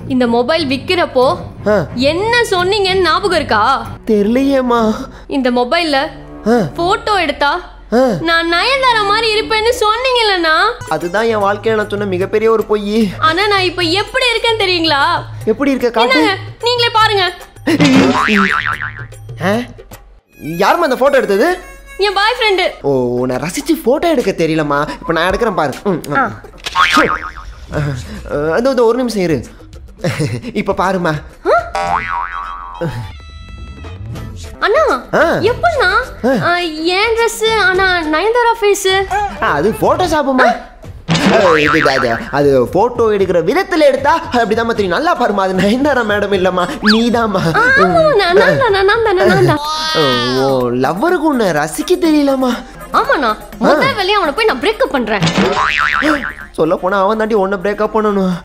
இந்த மொபைல் விக்கிறப்போ ஆ என்ன சொன்னீங்கன்னு ஞாபகம் இருக்கா தெரியலையேம்மா இந்த மொபைல்ல ஆ போட்டோ எடுத்தா ஆ நான் நயன்தாரா மாதிரி இருப்பேன்னு சொன்னீங்கல்லண்ணா அதுதான் என் வாழ்க்கையில நான் சொன்ன மிகப்பெரிய ஒரு பொய் ஆனா நான் இப்ப எப்படி இருக்கேன்னு தெரியுங்களா எப்படி இருக்க காட்டு என்னங்க நீங்களே பாருங்க ஆ? யாரும்மா அந்த போட்டோ எடுத்தது என் பாய் ஃப்ரெண்டு ஓ நான் ரசிச்சு போட்டோ எடுக்க தெரியலம்மா இப்போ நான் எடுக்கிறேன் பாரு ம், ம். அஹ், அந்த இந்த ஒரு நிமிஷம் இரு இப்போ பாருமா அண்ணா ஆ. எப்படிண்ணா ஆ, என் ட்ரெஸ் ஆனா நயன்தாரா ஃபேஸ் அது போட்டோ ஷாப்புமா அது அது போட்டோ எடுக்கிற விதத்துல எடுத்தா அப்படிதான் தெரியும் நல்லா பாருமா அது நயன்தாரா மேடம் இல்லம்மா நீதாம்மா ஆமா நான் தான் நான் தான் நான் தான் ஓ லவ்வருக்கு உன்னை ரசிக்க தெரியலம்மா ஆமாண்ணா முதல் வேலையை அவனை போய் நான் பிரேக்கப் பண்றேன் சொல்ல போனா அவன் தாண்டி உன்னை பிரேக்கப் பண்ணணும்